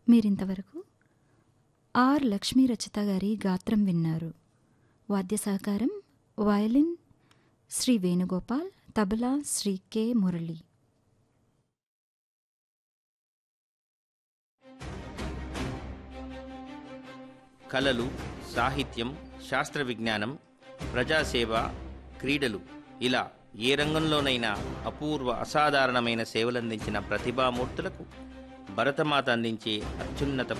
మీరింతవరకు ఆర్ లక్ష్మీ రచిత గారి గాత్రం విన్నారు వాద్య సహకారం వయలిన్ శ్రీ వేణుగోపాల్ తబలా శ్రీ కె మురళి కళలు సాహిత్యం శాస్త్ర విజ్ఞానం ప్రజాసేవ క్రీడలు ఇలా ఏ రంగంలోనైనా అపూర్వ అసాధారణమైన సేవలందించిన ప్రతిభామూర్తులకు భరతమాత అందించే అత్యున్నత